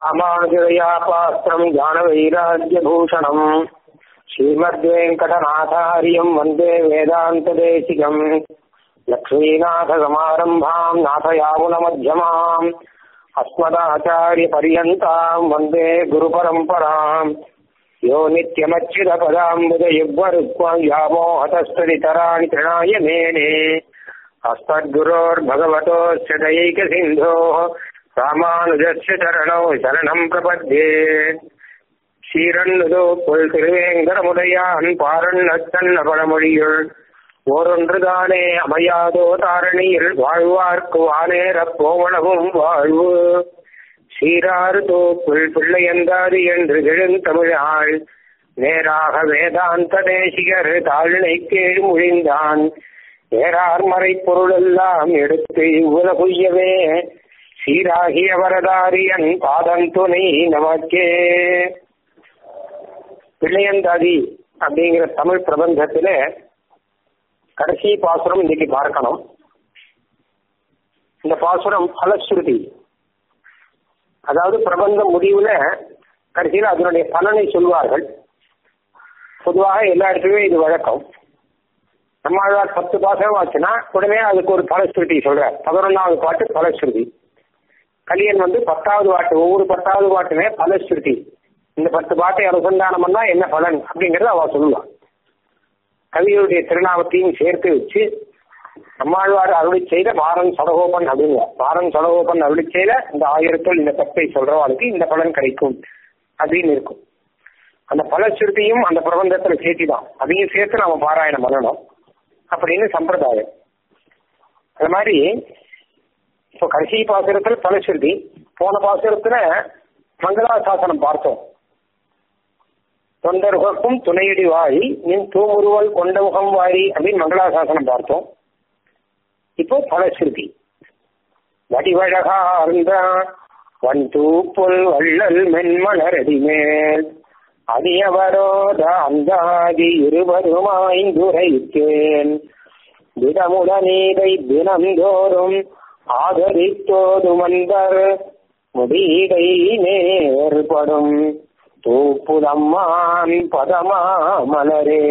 அமானுஜயாபாஸ்திரம் ஞானவைராஜ்யபூஷணம் ஸ்ரீமத்வேங்கடநாதாரியம் வந்தே வேதாந்ததேசிகம் லக்ஷ்மீநாதசமாரம்பாம் நாதயாமுனமध्यமாம் अस्मदाचार्यपर्यन्ताम् वन्दे गुरुपरम्पराम् यो नित्यमच्युतपदाम्बुजयुग्मरुक्मव्यामोहतस्तरितराणि तृणाय मेने अस्मद्गुरोर्भगवतोऽस्य दयैकसिन्धोः रामानुजस्य चरणौ शरणम् प्रपद्ये சீரன்னுதோ பொல் திருவேங்கடமுடையான் பாரண்ணத்தன்ன பழமொழியுள் ஓரொன்றுதானே அமையாதோ தாரணியில் வாழ்வார்க்கு வானேரப் போவனவும் வாழ்வு சீராறு தோப்புள் பிள்ளையந்தாது என்று எழுந்தமிழாள் நேராக வேதாந்த தேசிகர் தாழ்னை கீழ் முழிந்தான் நேரார் மறை பொருளெல்லாம் எடுத்து உலகுய்யவே சீராகிய வரதாரியன் பாதம் துணை நமக்கே பிள்ளையந்தாதி அப்படிங்கிற தமிழ் பிரபந்தத்துல கடைசி பாசுரம் இன்னைக்கு பார்க்கணும் இந்த பாசுரம் பலஸ்ருதி அதாவது பிரபந்த முடிவுல கடைசியில் அதனுடைய பலனை சொல்வார்கள் பொதுவாக எல்லா இடத்துலையும் இது வழக்கம் நம்மளால் பத்து பாசனம் ஆச்சுன்னா உடனே அதுக்கு ஒரு பலஸ்ருதி சொல்றார் பதினொன்றாவது பாட்டு பலஸ்ருதி கலியன் வந்து பத்தாவது பாட்டு ஒவ்வொரு பத்தாவது பாட்டுமே பலஸ்ருதி இந்த பத்து பாட்டை அனுசந்தானம் பண்ணா என்ன பலன் அப்படிங்கறத அவ சொல்லுவான் கவியுடைய திருநாமத்தையும் சேர்த்து வச்சு நம்மாழ்வார் அருளி செய்த மாறன் சடகோபன் அப்படிங்க மாறன் சடகோபன் அருளி செய்த இந்த ஆயிரத்தில் இந்த பத்தை சொல்றவாளுக்கு இந்த பலன் கிடைக்கும் அப்படின்னு இருக்கும் அந்த பலஸ்ருதியும் அந்த பிரபந்தத்துல சேர்த்தி தான் அதையும் சேர்த்து நாம பாராயணம் பண்ணணும் அப்படின்னு சம்பிரதாயம் அது மாதிரி இப்போ கடைசி பாசுரத்துல பலஸ்ருதி போன பாசுரத்துல மங்களாசாசனம் பார்த்தோம் தொண்டர்களுக்கும் துணையடி வாழி நின் தூமுருவல் கொண்ட முகம் வாழி அப்படின்னு மங்களாசாசனம் பார்த்தோம் இப்போ பலஸ்ருதி வடிவழகார்ந்த வன் தூப்புல் வள்ளல் மென்மலரடி மேல் அடியவரோத அந்தாதி இருவருமாய்ந்துரைத்தேன் தினமுடனீதை தினந்தோறும் ஆதரித்தோது மந்தர் முடிடை நேர்படும் தூப்புதம்மான் பதமா மலரே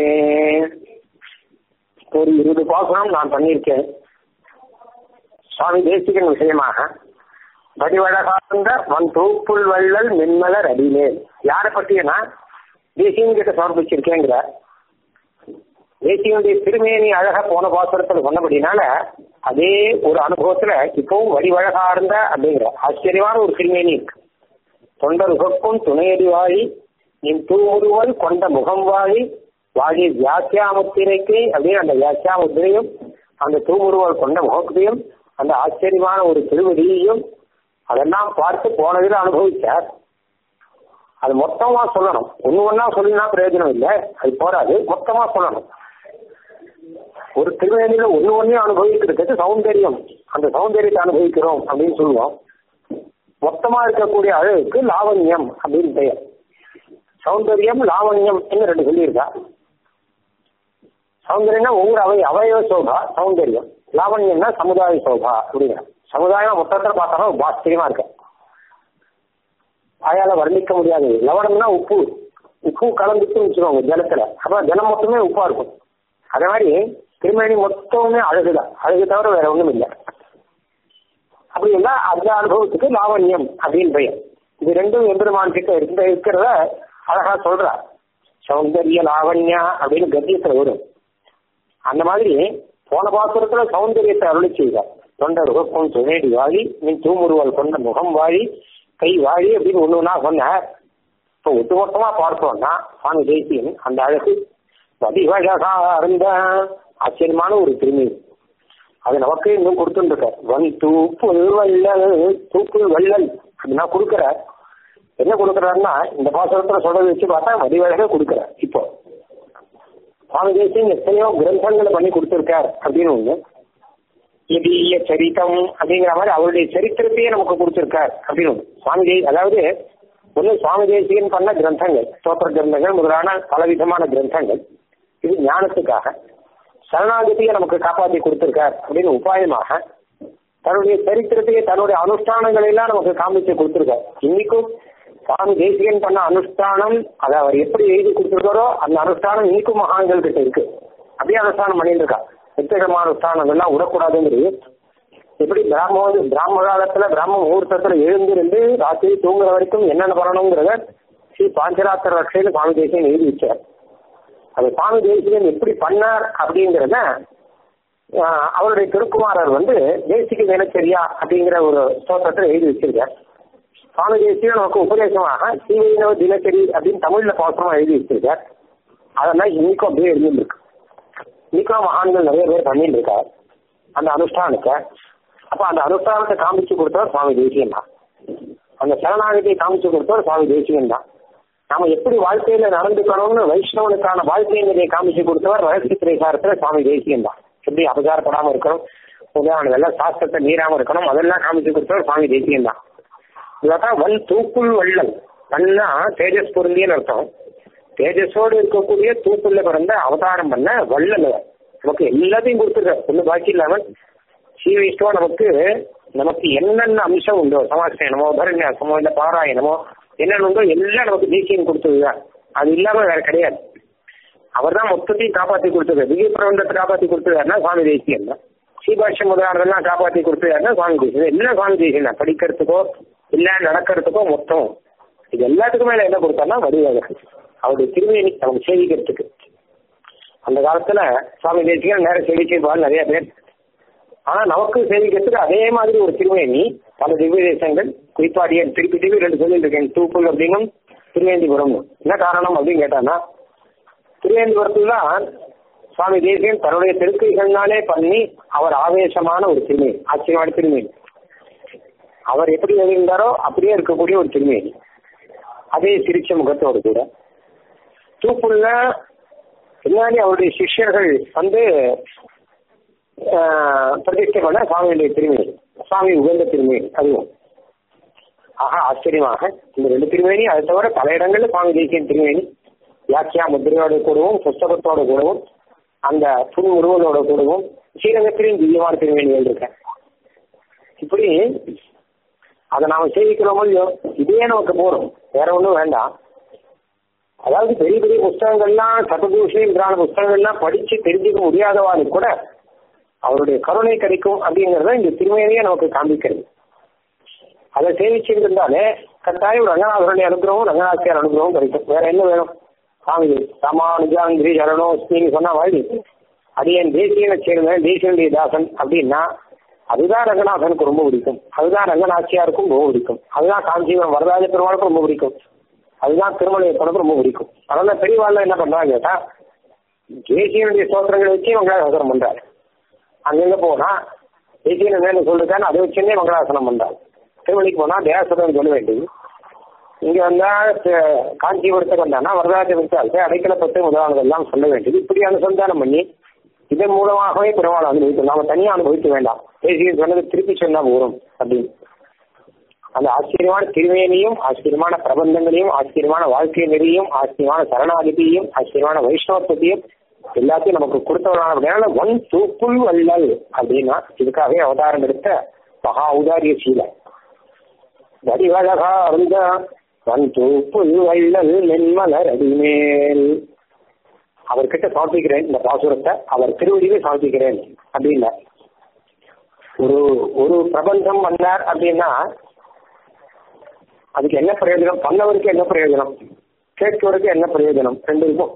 ஒரு இருபது பாசனம் நான் பண்ணியிருக்கேன் சுவாமி தேசிகன் விஷயமாக வடிவழகார்ந்த வன் தூப்புள் வள்ளல் மென்மலர் அடிமேல் யாரை பற்றியனா தேசியன் கிட்ட சமர்ப்பிச்சிருக்கேங்கிற தேசியனுடைய திருமேனி அழக போன பாசுரத்துல சொன்னபடினால அதே ஒரு அனுபவத்துல இப்பவும் வடிவழகார்ந்த அப்படிங்கிற ஆச்சரியமான ஒரு திருமேனி இருக்கு தொண்டருகக்கும் துணையடி வாழி நின் தூமுருவல் கொண்ட முகம் வாழி வாழி வியாக்கியாமுத்திரைக்கு அப்படின்னு அந்த வியாக்கியாமுத்திரையும் அந்த தூமுருவல் கொண்ட முகத்தையும் அந்த ஆச்சரியமான ஒரு திருவடியையும் அதெல்லாம் பார்த்து போனதில் அனுபவிச்சார் அது மொத்தமா சொல்லணும் ஒண்ணு ஒன்னா சொல்லினா பிரயோஜனம் இல்லை அது போராது மொத்தமா சொல்லணும் ஒரு திருவேணியில ஒண்ணு ஒன்னையும் அனுபவிக்கிறதுக்கு சௌந்தரியம் அந்த சௌந்தரியத்தை அனுபவிக்கிறோம் அப்படின்னு சொல்லுவோம் மொத்தமா இருக்கக்கூடிய அழகுக்கு லாவண்யம் அப்படின்னு பெயர் சௌந்தரியம் லாவண்யம் ரெண்டு சொல்லியிருக்கா சௌந்தரியம்னா ஒவ்வொரு அவை அவயவ சோபா சௌந்தரியம் லாவண்யம்னா சமுதாய சோபா அப்படிங்கிற சமுதாயம் மொத்தத்தில் பார்த்தாலும் ஆச்சரியமா இருக்கு அயால வர்ணிக்க முடியாது லவணம்னா உப்பு உப்பு கலந்துட்டு வச்சுக்கோங்க ஜலத்துல அப்ப ஜலம் மொத்தமே உப்பா இருக்கும் அதே மாதிரி திருமணி மொத்தமே அழகுதான் அழகு தவிர வேற ஒண்ணும் இல்லை அப்படி இருந்தா அந்த அனுபவத்துக்கு லாவண்யம் அப்படின்னு பெயர் இது ரெண்டும் எம்பெருமான் கிட்ட இருந்த இருக்கிறத அழகா சொல்றா சௌந்தரிய லாவண்யா அப்படின்னு கத்தியத்துல வரும் அந்த மாதிரி போன பாசுரத்துல சௌந்தரியத்தை அருளி செய்தார் தொண்டர் உகப்பும் துணேடி வாழி நீ தூமுருவல் கொண்ட முகம் வாழி கை வாழி அப்படின்னு ஒண்ணு ஒன்னா சொன்னார் இப்போ ஒட்டுமொத்தமா பார்த்தோம்னா சுவாமி தேசியன் அந்த அழகு வடிவழகா இருந்த ஆச்சரியமான ஒரு திருமி அது நமக்கு இன்னும் கொடுத்துருக்க வன் தூப்புல் வள்ளல் தூப்புல் வள்ளல் அப்படின்னா கொடுக்குற என்ன கொடுக்குறாருன்னா இந்த பாசனத்துல சொல்றதை வச்சு பார்த்தா வடிவழக கொடுக்குற இப்போ சுவாமி தேசியன் எத்தனையோ கிரந்தங்களை பண்ணி கொடுத்துருக்கார் அப்படின்னு ஒண்ணு இதீய சரித்தம் அப்படிங்கிற மாதிரி அவருடைய சரித்திரத்தையே நமக்கு கொடுத்திருக்கார் அப்படின்னு சுவாமி தே அதாவது ஒண்ணு சுவாமி தேசியன் பண்ண கிரந்தங்கள் ஸ்தோத்திர கிரந்தங்கள் முதலான பலவிதமான கிரந்தங்கள் இது ஞானத்துக்காக சரணாகதியை நமக்கு காப்பாற்றி கொடுத்திருக்கார் அப்படின்னு உபாயமாக தன்னுடைய சரித்திரத்தையே தன்னுடைய அனுஷ்டானங்களை எல்லாம் நமக்கு காமிச்சு கொடுத்துருக்காரு இன்னைக்கும் சுவாமி தேசிகன் பண்ண அனுஷ்டானம் அதை அவர் எப்படி எழுதி கொடுத்துருக்காரோ அந்த அனுஷ்டானம் இன்னைக்கும் மகான்கள் கிட்ட இருக்கு அப்படியே அனுஷ்டானம் பண்ணிட்டு இருக்கா நித்தியகமான அனுஷ்டானம் எல்லாம் விடக்கூடாதுங்கிறது எப்படி பிராம பிராம காலத்துல பிராம முகூர்த்தத்துல எழுந்திருந்து ராத்திரி தூங்குற வரைக்கும் என்னென்ன பண்ணணுங்கிறத ஸ்ரீ பாஞ்சராத்திர ரட்சையில சுவாமி தேசிகன் எழுதி வச்சார் அது சுவாமி தேசிகன் எப்படி பண்ணார் அப்படிங்கிறத ஆஹ், அவருடைய திருக்குமாரர் வந்து தேசிக தினச்சரியா அப்படிங்கிற ஒரு ஸ்தோத்திரத்தை எழுதி வச்சிருக்கார் சுவாமி தேசிகன் நமக்கு உபதேசமாக ஸ்ரீவைணவ தினச்சரி அப்படின்னு தமிழ்ல பாசமா எழுதி வச்சிருக்கார் அதெல்லாம் இன்னைக்கும் அப்படியே எழுதிருக்கு இன்னைக்கும் மகான்கள் நிறைய பேர் பண்ணிட்டு இருக்கார் அந்த அனுஷ்டானத்தை அப்ப அந்த அனுஷ்டானத்தை காமிச்சு கொடுத்தவர் சுவாமி தேசிகன் தான் அந்த சரணாகதியை காமிச்சு கொடுத்தவர் சுவாமி தேசிகன் தான் நாம எப்படி வாழ்க்கையில நடந்துக்கணும்னு வைஷ்ணவனுக்கான வாழ்க்கை நிலையை காமிச்சு கொடுத்தவர் ரகசிய திரைசாரத்துல சுவாமி தேசிகன் தான் எப்படி அபகாரப்படாம இருக்கணும் உதாரணம் எல்லாம் சாஸ்திரத்தை மீறாம இருக்கணும் அதெல்லாம் காமிச்சு கொடுத்தவர் சுவாமி தேசிகன் தான் இதான் வன் தூக்குள் வள்ளல் வன்னா தேஜஸ் பொருந்தியன்னு அர்த்தம் தேஜஸோடு இருக்கக்கூடிய தூக்குள்ள பிறந்த அவதாரம் பண்ண வள்ளல் அவர். நமக்கு எல்லாத்தையும் கொடுத்துருக்காரு ஒண்ணு பாக்கி இல்லாமல் ஸ்ரீ வைஷ்ணவா நமக்கு நமக்கு என்னென்ன அம்சம் உண்டோ சமாசயனமோ பரண்யாசமோ இல்ல பாராயணமோ என்னென்ன உண்டோ எல்லாம் நமக்கு தேசியம் கொடுத்ததுதான் அது இல்லாம வேற கிடையாது அவர் தான் மொத்தத்தையும் காப்பாத்தி கொடுத்தது விஜய பிரபந்தத்தை காப்பாத்தி கொடுத்ததாருன்னா சுவாமி தேசியம் தான் ஸ்ரீபாஷ்யம் முதலானதெல்லாம் காப்பாத்தி கொடுத்ததாருன்னா சுவாமி தேசியம் எல்லாம் சுவாமி தேசியம் தான் படிக்கிறதுக்கோ இல்ல நடக்கிறதுக்கோ மொத்தம் இது எல்லாத்துக்கும் மேல என்ன கொடுத்தாருன்னா வடிவாக அவருடைய திருமேனி நமக்கு சேவிக்கிறதுக்கு அந்த காலத்துல சுவாமி தேசியம் நேரம் சேவிச்சிருப்பாங்க நிறைய பேர் ஆனா நமக்கு சேவிக்கிறதுக்கு அதே மாதிரி ஒரு திருமேனி பல திவ்ய தேசங்கள் குறிப்பாடிய திருப்பி திருப்பி ரெண்டு சொல்லிட்டு இருக்கேன் தூப்புல் அப்படின்னும் திருவேந்திபுரம் என்ன காரணம் அப்படின்னு கேட்டான்னா திருவேந்திபுரத்துல தான் சுவாமி தேசியன் தன்னுடைய திருக்கைகள்னாலே பண்ணி அவர் ஆவேசமான ஒரு திருமேனி ஆச்சரியமான திருமேனி அவர் எப்படி எழுதியிருந்தாரோ அப்படியே இருக்கக்கூடிய ஒரு திருமேனி அதே சிரிச்ச முகத்தோடு கூட தூப்புள்ள பின்னாடி அவருடைய சிஷ்யர்கள் வந்து ஆஹ், பிரதிஷ்டை பண்ண சுவாமியுடைய திருமேனி சுவாமி உகந்த திருமேனி அதுவும் ஆக ஆச்சரியமாக இந்த ரெண்டு திருமேனி அதை தவிர பல இடங்கள்ல சுவாமி தேசியன் திருமேனி வியாக்கியா முத்திரையோட கூடவும் புஸ்தகத்தோட கூடவும் அந்த புன்முருவனோட கூடவும் ஸ்ரீரங்கத்திலையும் திவ்யமான திருமேனிகள் இருக்கேன் இப்படி அதை நாம சேவிக்கிறோமோ இல்லையோ இதே நமக்கு போறோம் வேற ஒன்றும் வேண்டாம் அதாவது பெரிய பெரிய புஸ்தகங்கள்லாம் சததூஷின்றான புஸ்தகங்கள்லாம் படிச்சு தெரிஞ்சுக்க முடியாதவாளுக்கு கூட அவருடைய கருணை கிடைக்கும் அப்படிங்கறத இந்த திருமையிலேயே நமக்கு காண்பிக்கிறது அதை சேவிச்சுட்டு இருந்தாலே கட்டாயம் ரங்கநாதருடைய அனுகிரகம் ரங்கநாச்சியார் அனுகிரகம் கிடைக்கும் வேற என்ன வேணும் சாமி ராமானுஜாங்கிரி சரணோ நீங்க சொன்ன மாதிரி அது என் தேசியனை சேர்ந்தேன் தேசியனுடைய தாசன் அப்படின்னா அதுதான் ரங்கநாதனுக்கு ரொம்ப பிடிக்கும் அதுதான் ரங்கநாச்சியாருக்கும் ரொம்ப பிடிக்கும் அதுதான் காஞ்சிபுரம் வரதாஜ பெருமாளுக்கும் ரொம்ப பிடிக்கும் அதுதான் திருமலையப்பனுக்கு ரொம்ப பிடிக்கும் அதனால பெரியவாள்லாம் என்ன பண்றாங்க கேட்டா தேசியனுடைய ஸ்தோத்திரங்களை வச்சு மங்களாசாசனம் பண்றாரு அங்கங்க போனா தேசியன் வேணும் சொல்லிருக்கான்னு அதை வச்சுன்னே மங்களாசனம் பண்றாரு திருமணிக்கு போனா தேவசதம் சொல்ல வேண்டியது இங்க வந்தா த- காஞ்சிபுரத்துக்கு வந்தானா வரதாஜ விசாரிச்சு அடைக்கலப்பட்டு முதலானதெல்லாம் சொல்ல வேண்டியது இப்படி அனுசந்தானம் பண்ணி இதன் மூலமாகவே பெருமாள் அனுபவிக்கும் நாம தனியா அனுபவிக்க வேண்டாம் தேசியம் சொன்னது திருப்பி சொன்னா போரும் அப்படின்னு அந்த ஆச்சரியமான திருவேணியும் ஆச்சரியமான பிரபந்தங்களையும் ஆச்சரியமான வாழ்க்கை நெறியும் ஆச்சரியமான சரணாதிபதியும் ஆச்சரியமான வைஷ்ணவத்தையும் எல்லாத்தையும் நமக்கு கொடுத்தவனான அப்படின்னா ஒன் தூக்குள் வள்ளல் அப்படின்னா இதுக்காகவே அவதாரம் எடுத்த மகா உதாரிய சீலம் வடிவழகா இருந்த வன் தூப்புள் வள்ளல் மென்மலர் அடிமேல் அவர்கிட்ட சமர்ப்பிக்கிறேன் இந்த பாசுரத்தை அவர் திருவடியிலே சமர்ப்பிக்கிறேன் அப்படின்னா ஒரு ஒரு பிரபஞ்சம் வந்தார் அப்படின்னா அதுக்கு என்ன பிரயோஜனம் பண்ணவருக்கு என்ன பிரயோஜனம் கேட்பவருக்கு என்ன பிரயோஜனம் ரெண்டு இருக்கும்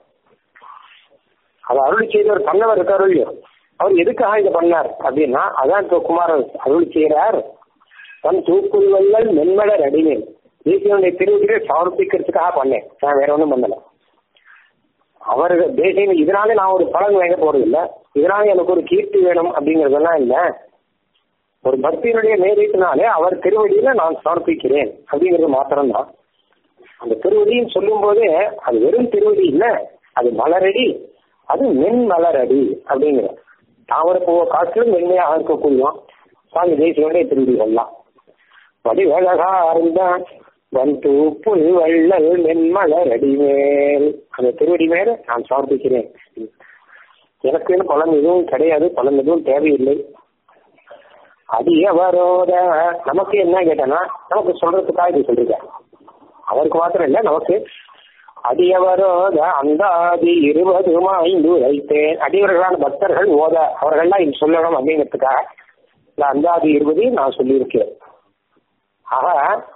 அது அருள் செய்தவர் பண்ணவர் இருக்காரு இல்லையோ அவர் எதுக்காக இதை பண்ணார் அப்படின்னா அதான் இப்போ குமாரன் அருள் செய்கிறார் தன் தூக்குள்வல்லல் மென்மலர் அடிமேல் தேசியனுடைய திருவிழியை சமர்ப்பிக்கிறதுக்காக பண்ணேன் நான் வேற ஒன்றும் பண்ணல அவர் தேசியம் இதனால நான் ஒரு பலன் வாங்க போறது இல்ல இதனால எனக்கு ஒரு கீர்த்தி வேணும் அப்படிங்கறதெல்லாம் இல்ல ஒரு பக்தியினுடைய நேரத்தினாலே அவர் திருவடியில நான் சமர்ப்பிக்கிறேன் அப்படிங்கிறது மாத்திரம்தான் அந்த திருவடின்னு சொல்லும் போதே அது வெறும் திருவடி இல்ல அது மலரடி அது மென் மலரடி அப்படிங்கிற தாமரை பூவை காட்டிலும் மென்மையாக இருக்கக்கூடிய சுவாமி தேசியனுடைய திருவடிகள்லாம் வடிவழகா இருந்தான் வந்து புல் வள்ளல் மென்மலரடி மேல் அந்த திருவடி மேல நான் சமர்ப்பிக்கிறேன் எனக்கு பலன் எதுவும் கிடையாது பலன் எதுவும் தேவையில்லை அடியவரோத நமக்கு என்ன கேட்டேன்னா நமக்கு சொல்றதுக்காக இது சொல்றீங்க அவருக்கு மாத்திரம் இல்ல நமக்கு அடியவரோத அந்தாதி இருபதுமா ஐந்து வைத்தேன் அடியவர்களான பக்தர்கள் ஓத அவர்கள்லாம் இது சொல்லணும் அப்படிங்கிறதுக்காக இந்த அந்தாதி இருபது நான் சொல்லியிருக்கேன் ஆக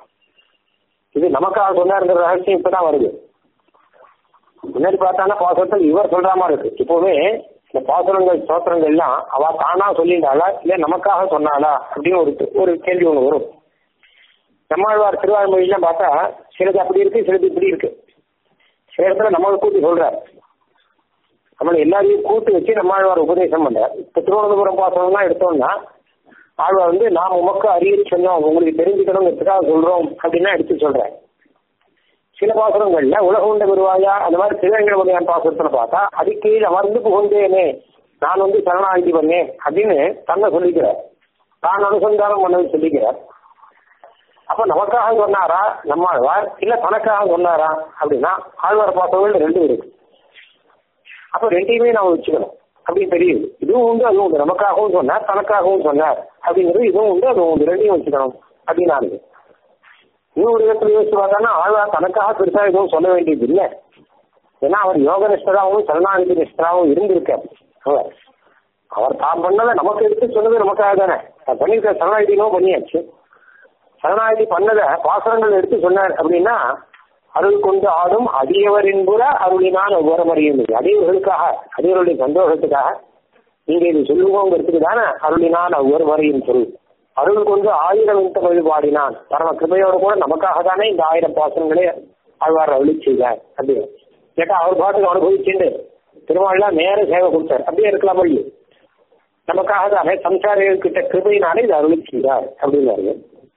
இது நமக்காக சொன்னாருங்கிற ரகசியம் இப்பதான் வருது முன்னாடி பார்த்தானா பாசுரத்தில் இவர் சொல்ற மாதிரி இருக்கு இப்போவே இந்த பாசுரங்கள் சோத்திரங்கள்லாம் அவ தானா சொல்லிட்டாளா இல்ல நமக்காக சொன்னாளா அப்படின்னு ஒரு ஒரு கேள்வி ஒண்ணு வரும் நம்மாழ்வார் திருவாய்மொழியெல்லாம் பார்த்தா சிலது அப்படி இருக்கு சிலது இப்படி இருக்கு சில இடத்துல நம்மளை கூட்டி சொல்றார் நம்மளை எல்லாரையும் கூட்டு வச்சு நம்மாழ்வார் உபதேசம் பண்றார் இப்ப திருவனந்தபுரம் பாசனம்லாம் எடுத்தோம்னா ஆழ்வார் வந்து நாம் உமக்கு அறிய சொன்னோம் உங்களுக்கு தெரிஞ்சுக்கணுங்கிறதுக்காக சொல்றோம் அப்படின்னா எடுத்து சொல்றேன் சில பாசுரங்கள்ல உலக உண்ட பெருவாயா அந்த மாதிரி திருவேங்கடமுடியான் பாசுரத்துல பார்த்தா அதுக்கு அமர்ந்து புகுந்தேனே நான் வந்து சரணாகி பண்ணேன் அப்படின்னு தன்னை சொல்லிக்கிறார் தான் அனுசந்தானம் பண்ணது சொல்லிக்கிறார் அப்ப நமக்காக சொன்னாரா நம்மாழ்வார் இல்ல தனக்காக சொன்னாரா அப்படின்னா ஆழ்வார் பாசுரங்கள் ரெண்டும் இருக்கு அப்ப ரெண்டையுமே நாம வச்சுக்கணும் அப்படின்னு தெரியுது இதுவும் உண்டு அதுவும் உண்டு நமக்காகவும் சொன்னார் தனக்காகவும் சொன்னார் அப்படிங்கிறது இதுவும் உண்டு அதுவும் உண்டு ரெண்டையும் வச்சுக்கணும் அப்படின்னு ஆகுது இன்னொரு விதத்துல யோசிச்சு பார்த்தானா ஆழ்வார் தனக்காக பெருசா எதுவும் சொல்ல வேண்டியது இல்லை ஏன்னா அவர் யோக நிஷ்டராகவும் சரணாகதி நிஷ்டராகவும் இருந்திருக்கார் அவர் அவர் தான் பண்ணதை நமக்கு எடுத்து சொன்னது நமக்காக தானே பண்ணியிருக்க சரணாகதினோ பண்ணியாச்சு சரணாகதி பண்ணதை பாசனங்கள் எடுத்து சொன்னார் அப்படின்னா அருள் கொண்டு ஆடும் அடியவர் என்புற அருளினால் ஒவ்வொரு முறையும் அடியவர்களுக்காக அடியவருடைய சந்தோஷத்துக்காக நீங்க இது சொல்லுவோங்கிறதுக்கு தானே அருளினால் ஒவ்வொரு முறையும் சொல் அருள் கொண்டு ஆயிரம் இந்த வழிபாடினான் பரம கிருபையோடு கூட நமக்காக தானே இந்த ஆயிரம் பாசனங்களே ஆழ்வார் அருளி செய்தார் அப்படின்னு கேட்டா அவர் பாட்டுக்கு அனுபவிச்சுண்டு திருமாவளா நேர சேவை கொடுத்தார் அப்படியே இருக்கலாம் வழி நமக்காக தானே சம்சாரிகள் கிட்ட கிருபையினாலே இது அருளி செய்தார் அப்படின்னாரு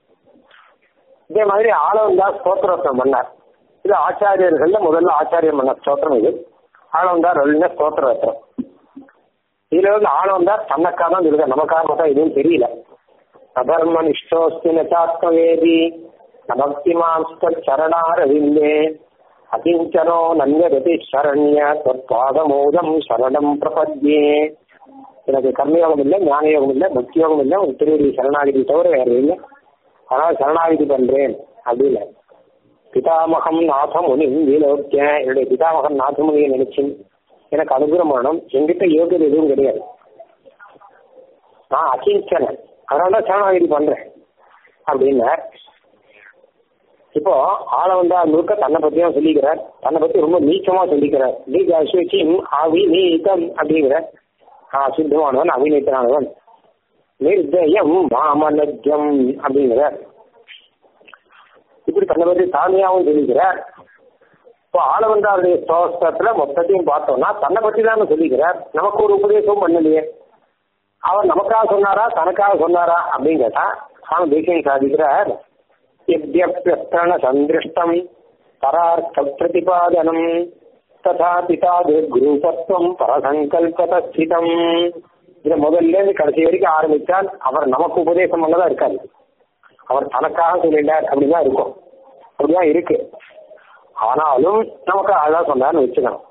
இதே மாதிரி ஆளவந்தாஸ் ஸ்தோத்திரத்தம் பண்ணார் இது ஆச்சாரியர்கள்ல முதல்ல ஆச்சாரியம் பண்ண ஸ்தோத்திரம் இது ஆளவந்தார் அருளின ஸ்தோத்திர ரத்னம் இதுல வந்து ஆளவந்தார் தன்னக்காக தான் இருக்கு நமக்காக பார்த்தா எதுவும் தெரியல அதர்ம நிஷ்டோஸ்தி நச்சாத்மவேதி நபக்திமாஸ்தரணாரவிந்தே அகிஞ்சனோ நன்யகதி சரண்ய தற்பாதமோதம் சரணம் பிரபத்யே எனக்கு கர்மயோகம் இல்லை ஞான யோகம் இல்லை பக்தி யோகம் இல்லை ஒரு திருவடி சரணாகிதி தவிர வேற இல்லை ஆனால் சரணாகிதி பண்றேன் அப்படின்னு பிதாமகம் நாதமுனி வீலோக்கிய என்னுடைய பிதாமகன் நாதமுனியை நினைச்சு எனக்கு அனுகிரம் வேணும் என்கிட்ட யோகியது எதுவும் கிடையாது நான் அகிஞ்சனன் அதனால தான் சரணாகிதி பண்றேன் அப்படின்னார் இப்போ ஆள வந்தா முழுக்க தன்னை பத்தியும் சொல்லிக்கிறார் தன்னை பத்தி ரொம்ப நீச்சமா சொல்லிக்கிறார் நீக அசுவச்சின் அவிநீதம் அப்படிங்கிற அசுத்தமானவன் அவிநீத்தனானவன் நிர்தயம் மாமலஜம் அப்படிங்கிறார் இப்படி தன்னை பத்தி தாழ்மையாவும் சொல்லிக்கிறார் இப்போ ஆளவந்தாருடைய ஸ்தோஸ்தத்துல மொத்தத்தையும் பார்த்தோம்னா தன்னை பத்தி தான் சொல்லிக்கிறார் நமக்கு ஒரு உபதேசமும் பண்ணலையே அவர் நமக்காக சொன்னாரா தனக்காக சொன்னாரா அப்படின்னு கேட்டா சுவாமி தேசியம் சாதிக்கிறார் यद्यप्यस्तरण सन्दृष्टम् परार्थ प्रतिपादनम् तथा பிதாது குரூபத்துவம் பரசங்கல்பத ஸ்திதம் இதை முதல்ல இருந்து கடைசி வரைக்கும் ஆரம்பித்தால் அவர் நமக்கு உபதேசம் பண்ணதான் இருக்காது அவர் தனக்காக சொல்லிட்டார் அப்படிதான் இருக்கும் அப்படிதான் இருக்கு ஆனாலும் நமக்கு அதான் சொன்னார்னு வச்சுக்கணும்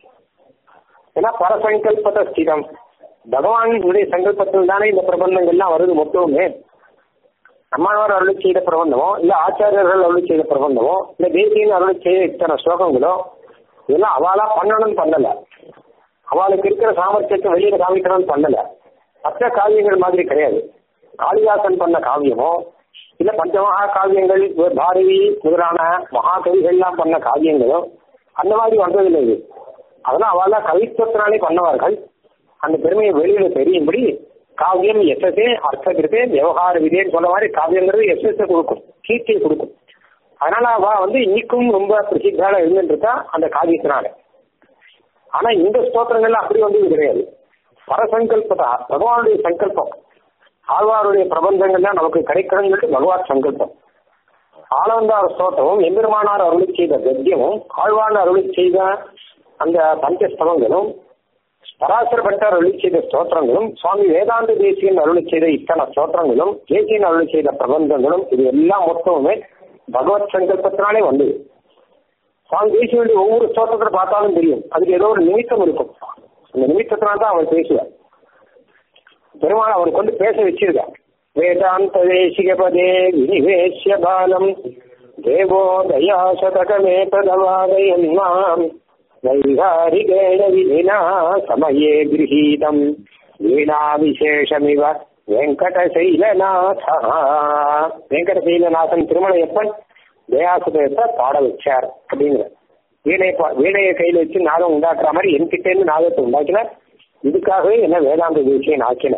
ஏன்னா பரசங்கல்பத ஸ்திதம் பகவானுடைய சங்கல்பத்தில் தானே இந்த பிரபந்தங்கள்லாம் வருது மொத்தமுமே நம்மாழ்வார் அருளை செய்த பிரபந்தமோ இல்ல ஆச்சாரியர்கள் அருளை செய்த பிரபந்தமோ இல்ல தேசியன் அருளை செய்த இத்தனை ஸ்லோகங்களோ இதெல்லாம் அவளா பண்ணணும்னு பண்ணல அவளுக்கு இருக்கிற சாமர்த்தியத்தை வெளியில காமிக்கணும்னு பண்ணல மற்ற காவியங்கள் மாதிரி கிடையாது காளிதாசன் பண்ண காவியமோ இல்ல பஞ்சமகா காவியங்கள் பாரதி முதலான மகாகவிகள்லாம் பண்ண காவியங்களோ அந்த மாதிரி வந்ததில்லை இது அதெல்லாம் அவளா கவித்துவத்தினாலே பண்ணவார்கள் அந்த பெருமையை வெளியில தெரியும்படி காவியம் எஸ்எஸ்ஏ அர்த்தகிருத்தே விவகார விதேன்னு சொன்ன மாதிரி காவியங்கிறது எஸ்எஸ்ஏ கொடுக்கும் கீர்த்தியை கொடுக்கும் அதனால அவ வந்து இன்னைக்கும் ரொம்ப பிரசித்தால இருந்துட்டு இருக்கா அந்த காவியத்தினால ஆனா இந்த ஸ்தோத்திரங்கள்ல அப்படி வந்து கிடையாது பரசங்கல்பதா பகவானுடைய சங்கல்பம் ஆழ்வாருடைய பிரபந்தங்கள்லாம் நமக்கு கிடைக்கணுங்கிறது பகவான் சங்கல்பம் ஆளவந்தார் ஸ்தோத்திரமும் எம்பெருமானார் அருளி செய்த கத்தியமும் ஆழ்வான் அருளி செய்த அந்த பஞ்சஸ்தவங்களும் பராசர பட்டார் அருளி செய்த ஸ்தோத்திரங்களும் சுவாமி வேதாந்த தேசியன் அருளி செய்த இத்தனை ஸ்தோத்திரங்களும் தேசியன் அருளி செய்த பிரபந்தங்களும் இது எல்லாம் மொத்தமுமே பகவத் சங்கல்பத்தினாலே வந்தது சுவாமி தேசியனுடைய ஒவ்வொரு ஸ்தோத்திரத்தை பார்த்தாலும் தெரியும் அதுக்கு ஏதோ ஒரு நிமித்தம் இருக்கும் அந்த நிமித்தத்தினால தான் அவர் பேசுவார் பெருமாள் அவர் கொண்டு பேச வச்சிருக்கார் वेदान्तदेशिकपदे विनिवेश्य बालम् देवो दयाशतकमे तदवादयन्माम् वैहारिकेण विधिना समये गृहीतम् वीणाविशेषमिव வெங்கடசைலநாதா வெங்கடசைலநாதன் திருமலையப்பன் தயாசுதத்தை பாட வச்சார் அப்படிங்கிற வீணை வீணையை கையில் வச்சு நாதம் உண்டாக்குற மாதிரி என்கிட்ட இருந்து நாதத்தை உண்டாக்கின இதுக்காகவே என்ன வேதாந்த தேசியன் ஆக்கின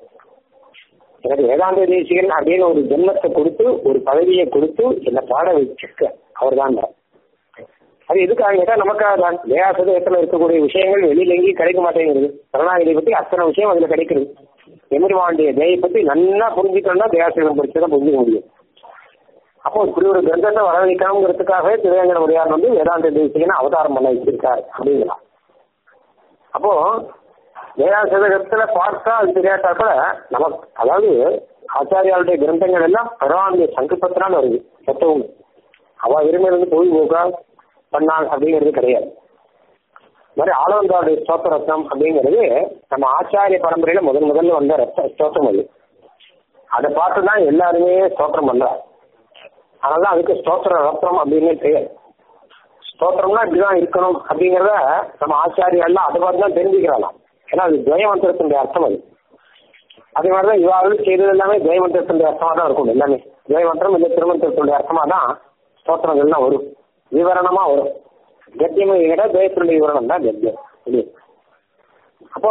எனக்கு வேதாந்த தேசியன் அப்படின்னு ஒரு ஜென்மத்தை கொடுத்து ஒரு பதவியை கொடுத்து என்னை பாட வச்சிருக்க அவர் தான் அது எதுக்காக கேட்டா நமக்காக தான் தயாசதத்தில் இருக்கக்கூடிய விஷயங்கள் வெளியில எங்கேயும் கிடைக்க மாட்டேங்கிறது கருணாநிதியை பத்தி அத்தனை விஷயம் அதுல கிடைக்கிறது எமிர்வாண்டிய தயை பத்தி நல்லா புரிஞ்சுக்கணும்னா தயாசதம் படிச்சுதான் புரிஞ்சுக்க முடியும் அப்போ இப்படி ஒரு கிரந்தத்தை வர வைக்கணுங்கிறதுக்காகவே திருவேங்கட முடியார் வந்து வேதாந்த தேசிகனை அவதாரம் பண்ண வச்சிருக்காரு அப்படிங்கலாம் அப்போ வேதாசதகத்துல பார்த்தா அது தெரியாட்டா கூட நமக்கு அதாவது ஆச்சாரியாளுடைய கிரந்தங்கள் எல்லாம் பகவானுடைய சங்கல்பத்தினால வருது மொத்தவும் அவ விரும்பினது பொழுதுபோக்கா பண்ணாங்க அப்படிங்கிறது கிடையாது மாதிரி ஆளவந்தாவுடைய ஸ்தோத்திர ரத்னம் அப்படிங்கிறது நம்ம ஆச்சாரிய பரம்பரையில முதல் முதல்ல வந்த ரத்த ஸ்தோத்திரம் அது அதை பார்த்து தான் எல்லாருமே ஸ்தோத்திரம் பண்றாங்க அதனால அதுக்கு ஸ்தோத்திர ரத்னம் அப்படின்னு பெயர் ஸ்தோத்திரம்னா இப்படிதான் இருக்கணும் அப்படிங்கிறத நம்ம ஆச்சாரியெல்லாம் அதை பார்த்து தான் தெரிஞ்சுக்கிறாங்களாம் ஏன்னா அது துவயமந்திரத்தினுடைய அர்த்தம் அது அதே மாதிரிதான் இவாளும் செய்தது எல்லாமே துவயமந்திரத்தினுடைய அர்த்தமா தான் இருக்கும் எல்லாமே துவயமந்திரம் இல்லை திருமந்திரத்தினுடைய அர்த்தமா தான் ஸ்தோத்திரங்கள்லாம் வரும் விவரணமா வரும் கத்தியமை விட துவயத்தினுடைய விவரணம் தான் கத்தியம் இது அப்போ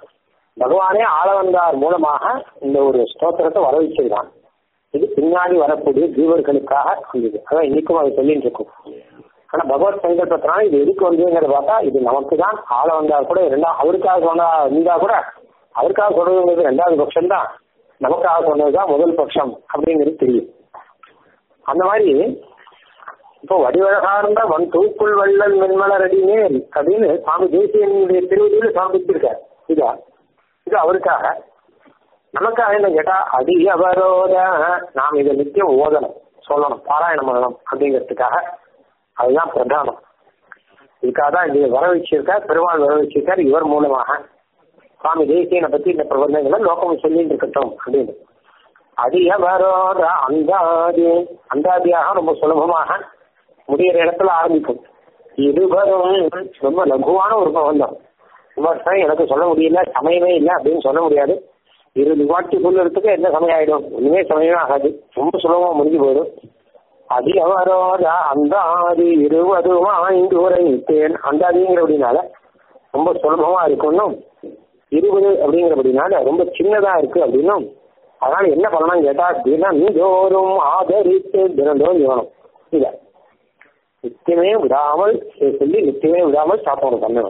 பகவானே ஆளவந்தார் மூலமாக இந்த ஒரு ஸ்தோத்திரத்தை வர வச்சிருக்கான் இது பின்னாடி வரக்கூடிய ஜீவர்களுக்காக வந்தது அதான் இன்னைக்கும் அதை சொல்லிட்டு இருக்கும் ஆனா பகவத் சங்கல்பத்தினால இது எதுக்கு வந்ததுங்கிறத பார்த்தா இது நமக்கு தான் ஆள வந்தா கூட ரெண்டா அவருக்காக சொன்னா இருந்தா கூட அவருக்காக சொல்றதுங்கிறது ரெண்டாவது பட்சம் தான் நமக்காக சொன்னதுதான் முதல் பட்சம் அப்படிங்கிறது தெரியும் அந்த மாதிரி இப்போ வடிவழகார்ந்த வன் தூக்குள் வள்ளல் மென்மலர் அடிமே அப்படின்னு சுவாமி தேசியனுடைய திருவடியில் சமர்ப்பிச்சிருக்கார் இதா இது அவருக்காக நமக்காக என்ன கேட்டா அடி அவரோத நாம் இதை நித்தியம் ஓதணும் சொல்லணும் பாராயணம் பண்ணணும் அப்படிங்கிறதுக்காக அதுதான் பிரதானம் இதுக்காக தான் இங்க வர வச்சிருக்கார் பெருமாள் வர வச்சிருக்கார் இவர் மூலமாக சுவாமி தேசியனை பத்தி இந்த பிரபந்தங்களை லோகம் சொல்லிட்டு இருக்கட்டும் அப்படின்னு அடியவரோத அந்தாதி அந்தாதியாக ரொம்ப சுலபமாக முடிகிற இடத்துல ஆரம்பிக்கும் இருவரும் ரொம்ப லகுவான ஒரு பிரபந்தம் விமர்சனம் எனக்கு சொல்ல முடியல சமயமே இல்லை அப்படின்னு சொல்ல முடியாது இரு நிவாட்டி சொல்லுறதுக்கு என்ன சமயம் ஆயிடும் ஒண்ணுமே சமயமே ஆகாது ரொம்ப சுலபமா முடிஞ்சு போயிடும் அதி அவரோத அந்த ஆதி இருவதுமா ஐந்து உரைத்தேன் அந்த ஆதிங்கிற அப்படின்னால ரொம்ப சுலபமா இருக்கணும் இருபது அப்படிங்கிறபடினால ரொம்ப சின்னதா இருக்கு அப்படின்னும் அதனால என்ன பண்ணணும் கேட்டா தினந்தோறும் ஆதரித்து தினந்தோறும் வேணும் இல்ல நித்தியமே விடாமல் சொல்லி நித்தியமே விடாமல் சாப்பாடு பண்ணணும்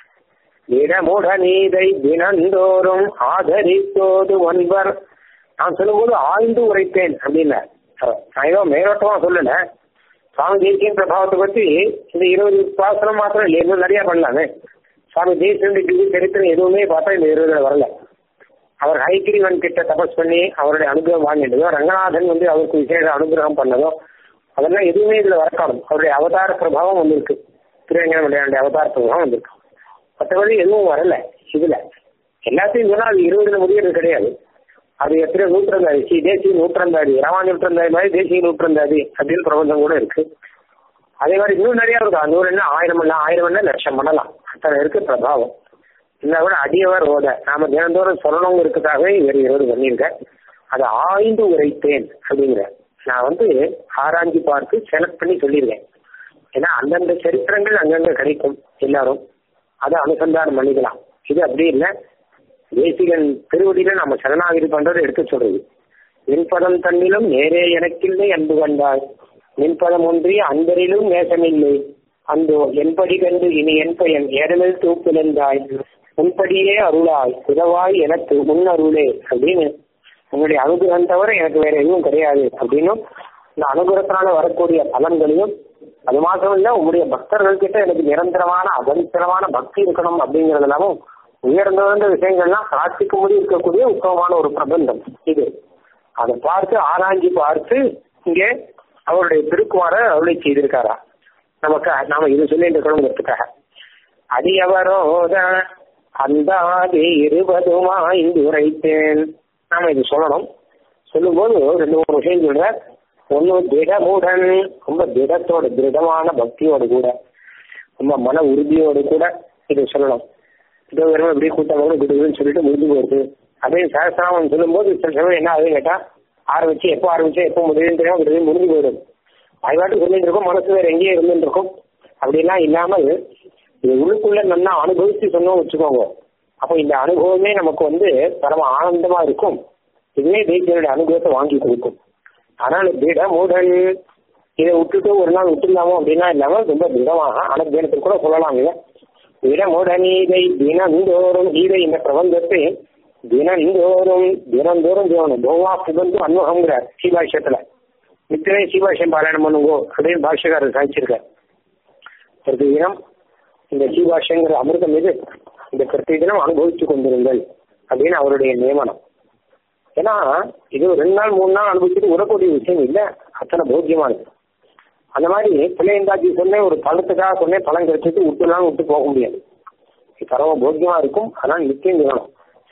தினமுட நீதை தினந்தோறும் ஆதரித்தோடு ஒன்பர் நான் சொல்லும்போது ஆழ்ந்து உரைத்தேன் அப்படின்னு நான் ஏதோ மேலோட்டமா சொல்லல சுவாமி தேசியன் பிரபாவத்தை பத்தி இந்த இருபது பாசனம் மாத்திரம் இல்லை இன்னும் நிறைய பண்ணலாமே சுவாமி தேசியன் திவ்ய சரித்திரம் எதுவுமே பார்த்தா இந்த இருபதுல வரல அவர் ஹைகிரிவன் கிட்ட தபஸ் பண்ணி அவருடைய அனுகிரகம் வாங்கிட்டதோ ரங்கநாதன் வந்து அவருக்கு விசேஷ அனுகிரகம் பண்ணதோ அதெல்லாம் எதுவுமே இதுல வரக்காணும் அவருடைய அவதார பிரபாவம் வந்திருக்கு திருவேங்கனுடைய அவதார பிரபாவம் வந்திருக்கு மற்றபடி எதுவும் வரல இதுல எல்லாத்தையும் சொன்னா அது இருபதுல முடியறது கிடையாது அது எத்தனை நூற்றந்தாதி சி தேசிய நூற்றந்தாதி ரமா நூற்றந்தாதி மாதிரி தேசிய நூற்றந்தாதி அப்படின்னு பிரபந்தம் கூட இருக்கு அதே மாதிரி இன்னும் நிறைய இருக்கும் நூறு என்ன ஆயிரம் என்ன ஆயிரம் என்ன லட்சம் பண்ணலாம் அத்தனை இருக்கு பிரபாவம் இருந்தா கூட அடியவர் ஓத நாம தினந்தோறும் சொல்லணுங்கிறதுக்காகவே இவர் இருபது பண்ணியிருக்க அதை ஆய்ந்து உரைத்தேன் அப்படிங்கிற நான் வந்து ஆராய்ச்சி பார்த்து செலக்ட் பண்ணி சொல்லியிருக்கேன் ஏன்னா அந்தந்த சரித்திரங்கள் அங்கங்க கிடைக்கும் எல்லாரும் அதை அனுசந்தானம் பண்ணிக்கலாம் இது அப்படி இல்லை தேசிகன் திருவடியில நம்ம சரணாகிரி பண்றதை எடுத்து சொல்றது நின்பதம் தன்னிலும் நேரே எனக்கில்லை அன்பு கண்டாய் நின்பதம் ஒன்றிய அன்பரிலும் நேசமில்லை அந்தோ என்படி கண்டு இனி என் பயன் ஏறமில் தூப்பிழந்தாய் உன்படியே அருளாய் உதவாய் எனக்கு முன் அருளே அப்படின்னு உங்களுடைய அனுகிரகம் தவிர எனக்கு வேற எதுவும் கிடையாது அப்படின்னும் இந்த அனுகிரகத்தினால வரக்கூடிய பலன்களையும் அது மாத்திரம் இல்ல உங்களுடைய பக்தர்கள் கிட்ட எனக்கு நிரந்தரமான அகந்திரமான பக்தி இருக்கணும் அப்படிங்கறதெல்லாமும் உயர்ந்த உயர்ந்த விஷயங்கள்லாம் பிரார்த்திக்கும்படி இருக்கக்கூடிய உத்தமமான ஒரு பிரபந்தம் இது அதை பார்த்து ஆராய்ச்சி பார்த்து இங்கே அவருடைய திருக்குமார அருளை செய்திருக்காரா நமக்கு நாம இது சொல்லிட்டு இருக்கணுங்கிறதுக்காக அடியவரோத அந்தாதி இருபதுமாய்ந்து உரைத்தேன் நாம இது சொல்லணும் சொல்லும்போது ரெண்டு மூணு விஷயம் சொல்ற ஒன்னு திடமுடன் ரொம்ப திடத்தோட திருடமான பக்தியோட கூட ரொம்ப மன உறுதியோடு கூட இதை சொல்லணும் இதோ வெறும் எப்படி கூட்டம் கூட விடுதுன்னு சொல்லிட்டு முடிஞ்சு போயிடுது அதே சகசிராமன் சொல்லும்போது சில சமயம் என்ன ஆகுதுன்னு கேட்டா ஆரம்பிச்சு எப்போ ஆரம்பிச்சு எப்போ முடியுதுன்னு தெரியாம விடுது முடிஞ்சு போயிடும் அதுபாட்டு சொல்லிட்டு இருக்கும் மனசு வேற எங்கேயே இருந்துட்டு இருக்கும் அப்படிலாம் இல்லாமல் இது உள்ளுக்குள்ள நல்லா அனுபவிச்சு சொன்னோம் வச்சுக்கோங்க அப்போ இந்த அனுபவமே நமக்கு வந்து பரம ஆனந்தமா இருக்கும் இதுவே தேசியனுடைய அனுபவத்தை வாங்கி கொடுக்கும் ஆனால் திடமுடன் இதை விட்டுட்டு ஒரு நாள் விட்டுலாமோ அப்படின்னா இல்லாம ரொம்ப திடமாக அனுபவத்துக்கு கூட சொல்லலாம் இதை திடமுடன் இதை தினந்தோறும் இதை இந்த பிரபந்தத்தை தினந்தோறும் தினந்தோறும் தேவனும் போவா புகழ்ந்து அன்வகங்கிறார் சீபாஷ்யத்துல நித்திரை சீபாஷ்யம் பாராயணம் பண்ணுங்கோ அப்படின்னு பாஷ்யக்காரர் சாதிச்சிருக்கார் பிரதி தினம் இந்த சீபாஷ்யங்கிற அமிர்தம் இது இந்த பிரதி தினம் அனுபவிச்சு கொண்டிருங்கள் அப்படின்னு அவருடைய நியமனம் ஏன்னா இது ரெண்டு நாள் மூணு நாள் அனுபவிச்சுட்டு உரக்கூடிய விஷயம் இல்லை அத்தனை போக்கியமானது அந்த மாதிரி பிள்ளையந்தாச்சி சொன்னேன் ஒரு பழத்துக்காக சொன்னேன் பழம் கிடைச்சிட்டு விட்டுலாம் விட்டு போக முடியாது பரவ போக்கியமா இருக்கும் ஆனால் நித்தியம் சொல்லணும்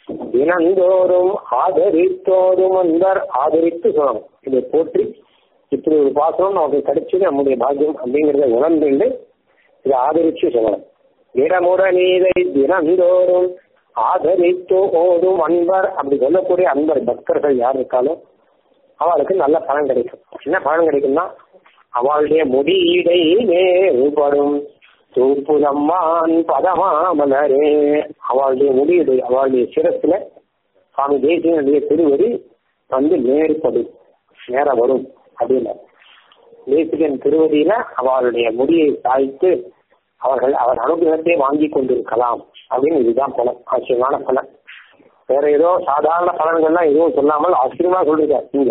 தினந்தோறும் ஆதரித்தோறும் அன்பர் ஆதரித்து சொல்லணும் இதை போற்றி இப்படி ஒரு பாசனம் நமக்கு கிடைச்சது நம்முடைய பாக்கியம் அப்படிங்கிறத உணர்ந்து இதை ஆதரிச்சு சொல்லணும் இடமுடனீதை தினந்தோறும் ஆதரித்து ஓடும் அன்பர் அப்படி சொல்லக்கூடிய அன்பர் பக்தர்கள் யார் இருக்காலும் அவளுக்கு நல்ல பலன் கிடைக்கும் என்ன பலன் கிடைக்கும்னா அவளுடைய முடியீடை நேருபடும் தூப்புதம்மான் பதமாமலரே அவளுடைய முடியீடு அவளுடைய சிரத்துல சுவாமி தேசியனுடைய திருவடி வந்து நேர்படும் நேர வரும் அப்படின்னு தேசிகன் திருவடியில அவளுடைய முடியை சாய்த்து அவர்கள் அவர் அனுகிரகத்தை வாங்கி கொண்டிருக்கலாம் அப்படின்னு இதுதான் பலன் ஆச்சரியமான பலன் வேற ஏதோ சாதாரண பலன்கள்லாம் எதுவும் சொல்லாமல் ஆச்சரியமா சொல்லிருக்காரு நீங்க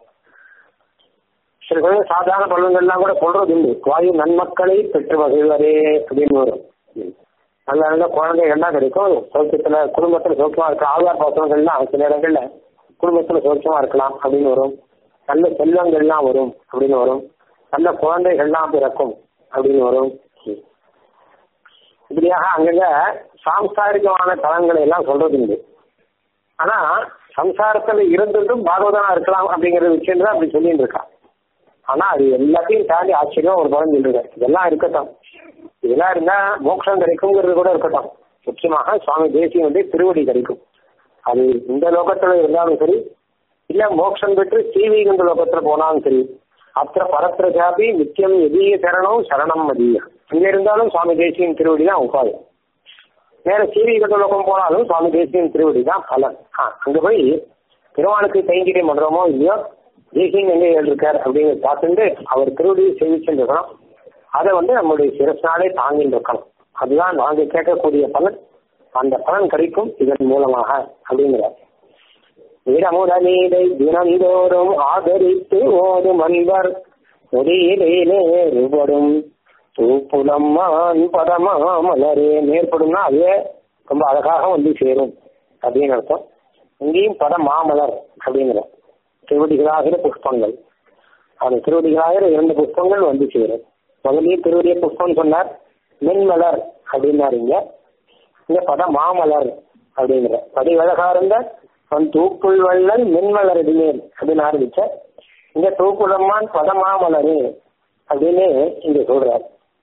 சில சமயம் சாதாரண பலன்கள்லாம் கூட சொல்றது உண்டு வாயு நன்மக்களை பெற்று வகைவரே அப்படின்னு வரும் நல்ல நல்ல குழந்தைகள்லாம் கிடைக்கும் சௌக்கியத்துல குடும்பத்துல சௌக்கியமா இருக்க ஆதார் பாசனங்கள்லாம் சில இடங்கள்ல குடும்பத்துல சௌக்கியமா இருக்கலாம் அப்படின்னு வரும் நல்ல செல்வங்கள்லாம் வரும் அப்படின்னு வரும் நல்ல குழந்தைகள்லாம் பிறக்கும் அப்படின்னு வரும் இப்படியாக அங்கங்க சாம்சாரிகமான தலங்களை எல்லாம் சொல்றது உண்டு ஆனா சம்சாரத்துல இருந்துட்டும் பாகவதனா இருக்கலாம் அப்படிங்கிற விஷயம் தான் அப்படி சொல்லிட்டு இருக்கா ஆனா அது எல்லாத்தையும் தாண்டி ஆச்சரியம் ஒரு பலன் சொல்லிருக்காரு இதெல்லாம் இருக்கட்டும் இதெல்லாம் இருந்தா மோட்சம் கிடைக்குங்கிறது கூட இருக்கட்டும் முக்கியமாக சுவாமி தேசியம் வந்து திருவடி கிடைக்கும் அது இந்த லோகத்துல இருந்தாலும் சரி இல்ல மோட்சம் பெற்று ஸ்ரீவைகுண்ட லோகத்துல போனாலும் சரி அத்த பரத்திர ஜாபி நித்தியம் எதிய சரணம் சரணம் மதியம் இங்க இருந்தாலும் சுவாமி தேசியம் திருவடி தான் உபாயம் வேற ஸ்ரீவைகுண்ட லோகம் போனாலும் சுவாமி தேசியம் திருவடி தான் பலன் ஆ அங்க போய் திருவானுக்கு கைங்கரியம் பண்றோமோ இல்லையோ தேசியம் எங்க இருக்கார் அப்படிங்கிறத பார்த்துட்டு அவர் திருவடியை சேவிச்சுட்டு இருக்கணும் அதை வந்து நம்மளுடைய சிரஸ்னாலே தாங்கிட்டு இருக்கணும் அதுதான் நாங்க கேட்கக்கூடிய பலன் அந்த பலன் கிடைக்கும் இதன் மூலமாக அப்படிங்கிறார் இடமுடனீதை தினந்தோறும் ஆதரித்து ஓடும் அன்பர் முடியிலே நேருபடும் தூப்புலம்மான் பதமாமலரே நேர்படும்னா அதுவே ரொம்ப அழகாக வந்து சேரும் அப்படின்னு அர்த்தம் இங்கேயும் பத மாமலர் அப்படிங்கிற திருவடிகளாகிற புஷ்பங்கள் அந்த திருவடிகளாகிற இரண்டு புஷ்பங்கள் வந்து சேரும் முதலே திருவடிய புஷ்பம் சொன்னார் மென்மலர் அப்படின்னாருங்க இந்த பத மாமலர் அப்படிங்கிற படி அழகா இருந்த அவன் தூக்குள் வள்ளல் மென்மலர் அடிமேல் அப்படின்னு ஆரம்பிச்ச இந்த தூக்குளம்மான் பதமாமலரு அப்படின்னு இங்க சொல்றார்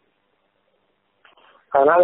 அதனால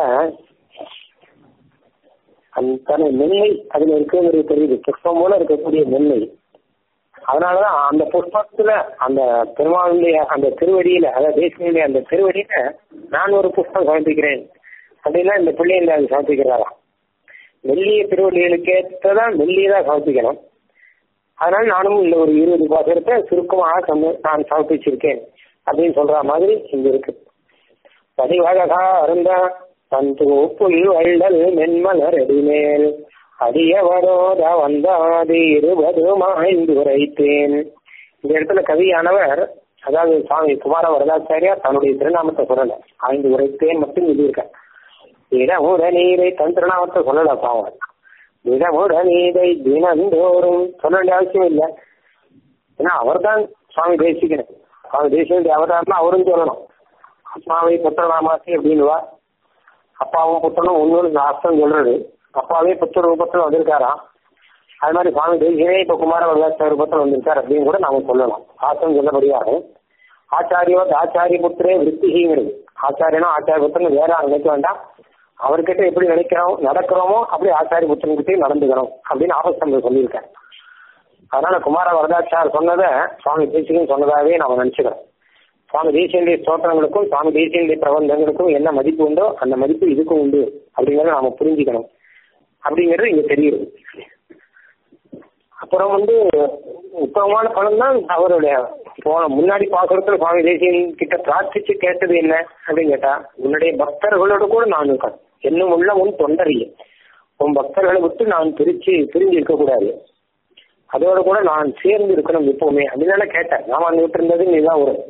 அந்த மென்மை அதுல இருக்குங்கிறது தெரியுது புஷ்பம் போல இருக்கக்கூடிய மென்மை அதனாலதான் அந்த புஷ்பத்துல அந்த பெருமாளுடைய அந்த திருவடியில அதாவது தேசியனுடைய அந்த திருவடியில நான் ஒரு புஷ்பம் சமர்ப்பிக்கிறேன் அப்படின்னா இந்த பிள்ளைங்க அது சமர்ப்பிக்கிறாராம் மெல்லிய திருவடிகளுக்கு ஏற்றதான் மெல்லியதான் சமர்ப்பிக்கணும் அதனால நானும் இந்த ஒரு இருபது பாசத்தை சுருக்கமாக சம- நான் சமர்ப்பிச்சிருக்கேன் அப்படின்னு சொல்ற மாதிரி இங்க இருக்கு பதிவழகா அருந்த தந்து புல் வள்ளல் மென்மலர் அடிமேல் அடியவரோத வந்தாது இருபது மாய்ந்து உரைத்தேன் இந்த இடத்துல கவியானவர் அதாவது சுவாமி குமார வரதாச்சாரியா தன்னுடைய திருநாமத்தை சொல்லல ஆய்ந்து உரைத்தேன் மட்டும் சொல்லியிருக்கார் இடமுட நீரை தன் திருநாமத்தை சொல்லல பாவம் இடமுட நீரை தினந்தோறும் சொல்ல வேண்டிய அவசியம் இல்லை ஏன்னா அவர்தான் சுவாமி தேசிகன் சுவாமி தேசிகனுடைய அவதாரம்னா அவரும் சொல்லணும் அப்பாவை புத்திரநாமாசி அப்படின்னுவா அப்பாவும் புத்தனும் ஒன்னு அர்த்தம் சொல்றது அப்பாவே புத்திர ரூபத்துல வந்திருக்காராம் அது மாதிரி சுவாமி தேசியனே இப்ப குமார வரலாற்று ரூபத்தில் வந்திருக்கார் அப்படின்னு கூட நாம சொல்லலாம் ஆசம் சொல்லபடியாக ஆச்சாரியவத் ஆச்சாரிய புத்திரே விருத்திங்கிறது ஆச்சாரியனா ஆச்சாரிய புத்திரன் வேற நினைக்க வேண்டாம் அவர்கிட்ட எப்படி நினைக்கிறோம் நடக்கிறோமோ அப்படி ஆச்சாரிய புத்திரன்கிட்டயும் நடந்துக்கிறோம் அப்படின்னு ஆபஸ்தம்பர் சொல்லியிருக்காரு அதனால குமார வரதாச்சார் சொன்னதை சுவாமி தேசிகன் சொன்னதாகவே நாம நினைச்சுக்கிறோம் சுவாமி தேசியனுடைய ஸ்தோத்திரங்களுக்கும் சுவாமி தேசியனுடைய பிரபந்தங்களுக்கும் என்ன மதிப்பு உண்டோ அந்த மதிப்பு இதுக்கும் உண்டு அப்படிங்கறத நாம புரிஞ்சுக்கணும் அப்படிங்கிறது இங்க தெரியுது அப்புறம் வந்து உத்தமமான பலன் தான் அவருடைய போன முன்னாடி பாக்குறதுல சுவாமி தேசியன் கிட்ட பிரார்த்திச்சு கேட்டது என்ன அப்படின்னு கேட்டா உன்னுடைய பக்தர்களோட கூட நான் இருக்கேன் என்னும் உள்ள உன் தொண்டறிய உன் பக்தர்களை விட்டு நான் பிரிச்சு பிரிஞ்சு இருக்க கூடாது அதோட கூட நான் சேர்ந்து இருக்கணும் எப்பவுமே அப்படின்னு கேட்டேன் நாம அங்க விட்டு இருந்தது நீதான் ஒரு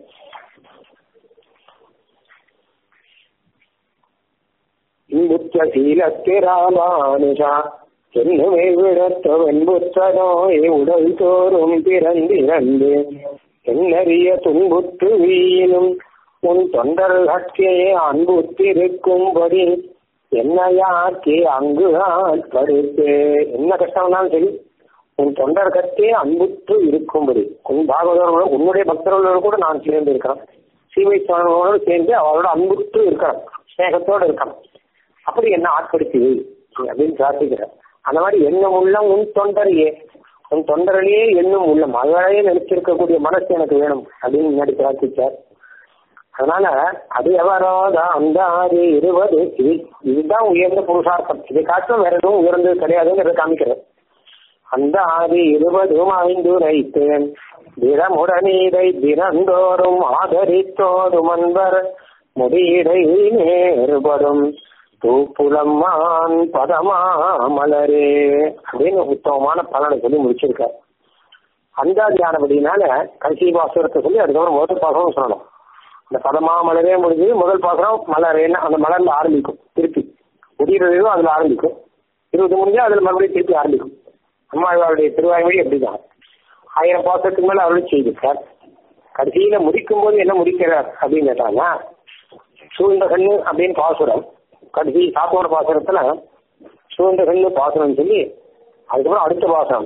இன்புற்ற சீலத்திராமானுஷா என்னுமே விடத்தவன் புத்தனோ உடல் தோறும் பிறந்திறந்து என்னறிய துன்புற்று வீயினும் உன் தொண்டர்களே அன்புத்திருக்கும்படி என்னையாக்கி அங்கு ஆட்படுத்து என்ன கஷ்டம்னாலும் சரி உன் தொண்டர்கத்தே அன்புற்று இருக்கும்படி உன் பாகவதர்களோட உன்னுடைய பக்தர்களோடு கூட நான் சேர்ந்து இருக்கிறேன் சீவை சுவாமிகளோடு சேர்ந்து அவரோட அன்புற்று இருக்கிறேன் ஸ்நேகத்தோடு இருக்கான் அப்படி என்ன ஆட்படுத்தி அப்படின்னு பிரார்த்திக்கிறேன் அந்த மாதிரி எண்ணம் உள்ளம் உன் தொண்டரையே உன் தொண்டரையே எண்ணும் உள்ளம் அதையே நினைச்சிருக்கக்கூடிய மனசு எனக்கு வேணும் அப்படின்னு முன்னாடி பிரார்த்திச்சார் அதனால அது எவரோதா அந்த ஆறு இருபது இது இதுதான் உயர்ந்த புருஷார்த்தம் இதை காட்டும் வேற எதுவும் உயர்ந்தது கிடையாதுங்கிறத காமிக்கிறேன் அந்த ஆறு இருபதும் ஐந்து ரைத்தேன் தினமுடனீரை தினந்தோறும் ஆதரித்தோடும் அன்பர் முடியிடை நேருபடும் தூப்புலம்மான் பதமா மலரே அப்படின்னு உத்தமமான பலனை சொல்லி முடிச்சிருக்கார் அந்தாதியானபடினால கடைசி பாசுரத்தை சொல்லி அதுக்கப்புறம் முதல் பாசனம் சொல்லணும் இந்த பதமா மலரே முடிஞ்சு முதல் பாசனம் மலரேன்னு அந்த மலர்ல ஆரம்பிக்கும் திருப்பி முடிகிறதோ அதுல ஆரம்பிக்கும் இருபது முடிஞ்சா அதுல மறுபடியும் திருப்பி ஆரம்பிக்கும் அம்மாவாருடைய திருவாய்மொழி அப்படிதான் ஆயிரம் பாசத்துக்கு மேல அருள் செய்திருக்கார் கடைசியில முடிக்கும் போது என்ன முடிக்கிறார் அப்படின்னு கேட்டாங்கன்னா சூழ்ந்த கண்ணு அப்படின்னு பாசுரம் கடைசி சாத்தோட பாசுரத்துல சூழ்ந்த கண்ணு பாசுரம் சொல்லி அதுக்கப்புறம் அடுத்த பாசுரம்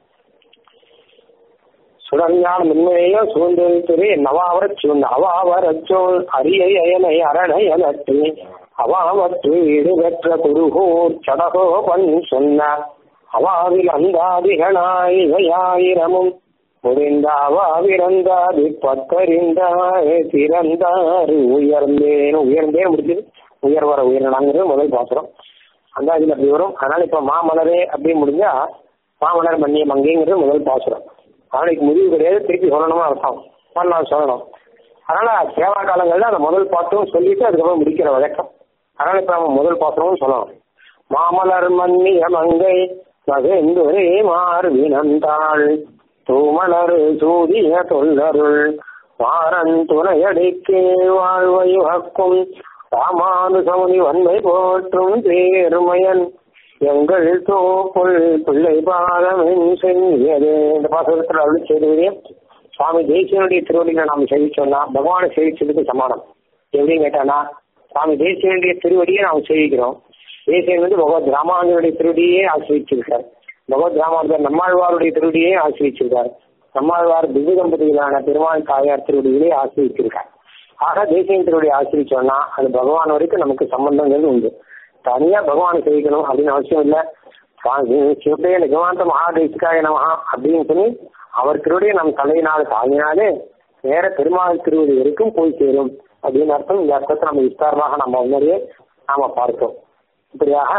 சுடஞ்ஞான மின்மையோ சூழ்ந்தெழுத்துவே நவாவர சூழ்ந்த அவாவர சோழ் அரியை அயனை அரணை அலற்றி அவாவற்று ஈடுபெற்ற குருகூர் சடகோ பண் சொன்ன அவாவில் அந்தாதிகளாய் இவையாயிரமும் முடிந்த அவாவிறந்தாதி பத்தறிந்தாய் திறந்தாறு உயர்ந்தேன் உயர்ந்தேன் முடிஞ்சது உயர்வர உயர்ந்தாங்கிறது முதல் பாசுரம் அந்த இதுல அப்படி வரும் அதனால இப்ப மாமலரே அப்படின்னு முடிஞ்சா மாமலர் மன்னிய மங்கைங்கிறது முதல் பாசுரம் நாளைக்கு முடிவு கிடையாது திருப்பி சொல்லணுமா அர்த்தம் நான் சொல்லணும் அதனால சேவா காலங்கள்ல அந்த முதல் பாட்டும் சொல்லிட்டு அதுக்கப்புறம் முடிக்கிற வழக்கம் அதனால இப்ப நம்ம முதல் பாசுரமும் சொல்லணும் மாமலர் மன்னிய மங்கை மகிழ்ந்துரே மார்வினந்தாள் தூமலர் சூதிய தொல்லருள் மாறன் துணையடிக்கு வாழ்வை வக்கும் ராமானுசமுனி வன்மை போற்றும் பேருமையன் எங்கள் தோப்புள் பிள்ளை பாதமின் சென்னியது இந்த பாசகத்தில் அருள் செய்ததே சுவாமி தேசியனுடைய திருவடிகளை நாம் சேவிச்சோம்னா பகவானை சேவிச்சதுக்கு சமானம் எப்படின்னு கேட்டானா சுவாமி தேசியனுடைய திருவடியை நாம் சேவிக்கிறோம் தேசியன் வந்து பகவத் ராமானுடைய திருவடியே ஆசிரிச்சிருக்கார் பகவத் ராமானுஜர் நம்மாழ்வாருடைய திருவடியே ஆசிரிச்சிருக்கார் நம்மாழ்வார் திவ்ய தம்பதிகளான பெருமாள் தாயார் திருவடிகளே ஆசிரிச்சிருக்கார் ஆக தேசியன் திருவடி ஆசிரிச்சோம்னா அது பகவான் வரைக்கும் நமக்கு சம்பந்தங்கிறது உண்டு தனியா பகவானை சேவிக்கணும் அப்படின்னு அவசியம் இல்லை சிவப்பே நிகமாந்த மகாதேசிகாய நமஹா அப்படின்னு சொல்லி அவர் திருவடியை நம் தலையினால் தாங்கினாலே நேர பெருமாள் திருவடி வரைக்கும் போய் சேரும் அப்படின்னு அர்த்தம் இந்த அர்த்தத்தை நம்ம விஸ்தாரமாக நம்ம முன்னாடியே நாம பார்த்தோம் இப்படியாக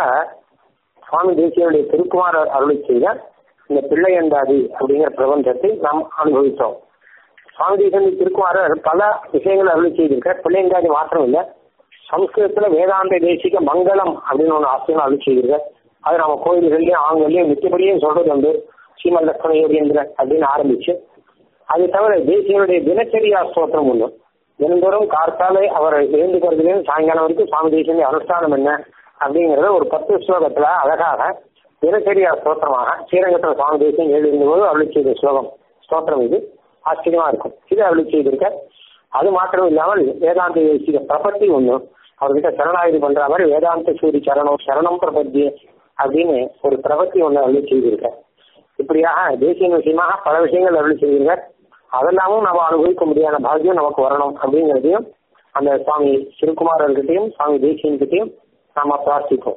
சுவாமி தேசியனுடைய திருக்குமார் அருளை செய்த இந்த பிள்ளையந்தாதி அப்படிங்கிற பிரபஞ்சத்தை நாம் அனுபவித்தோம் சுவாமி தேசியனுடைய திருக்குமாரர் பல விஷயங்கள் அருளை செய்திருக்கார் பிள்ளையந்தாதி மாத்திரம் இல்லை சம்ஸ்கிருதத்துல வேதாந்த தேசிக மங்களம் அப்படின்னு ஒன்று ஆசிரியர் அருள் செய்திருக்கார் அது நம்ம கோயில்கள்லயும் ஆண்கள்லயும் நிச்சயப்படியும் சொல்றது வந்து ஸ்ரீமன் லட்சுமண யோகேந்திரன் அப்படின்னு ஆரம்பிச்சு அது தவிர தேசியனுடைய தினச்சரியா ஸ்தோத்திரம் ஒன்று தினந்தோறும் கார்த்தாலே அவர் எழுந்து போறதுலேருந்து சாயங்காலம் வரைக்கும் சுவாமி தேசியனுடைய அனுஷ்டானம் என்ன அப்படிங்கறத ஒரு பத்து ஸ்லோகத்துல அழகாக தினச்சரியா ஸ்தோத்திரமாக ஸ்ரீரங்கத்துல சுவாமி தேசியம் எழுதிருந்த போது அருள் செய்த ஸ்லோகம் ஸ்தோத்திரம் இது ஆச்சரியமா இருக்கும் இது அருள் செய்திருக்க அது மாத்திரம் இல்லாமல் வேதாந்த தேசிக பிரபத்தி ஒண்ணு அவர்கிட்ட சரணாயுதி பண்ற மாதிரி வேதாந்த சூரி சரணம் சரணம் பிரபத்தி அப்படின்னு ஒரு பிரபத்தி ஒண்ணு அருள் செய்திருக்க இப்படியாக தேசிய விஷயமாக பல விஷயங்கள் அருள் செய்வீர்கள் அதெல்லாமும் நம்ம அனுபவிக்க முடியாத பாக்கியம் நமக்கு வரணும் அப்படிங்கிறதையும் அந்த சுவாமி சிவகுமாரர்கிட்டையும் சுவாமி தேசியன்கிட்டையும் நாம பிரார்த்திப்போம்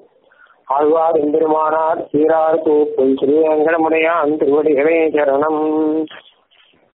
ஆழ்வார் எம்பெருமானார் சீரார் தூப்பும் திருவேங்கடமுடையான் திருவடிகளே சரணம்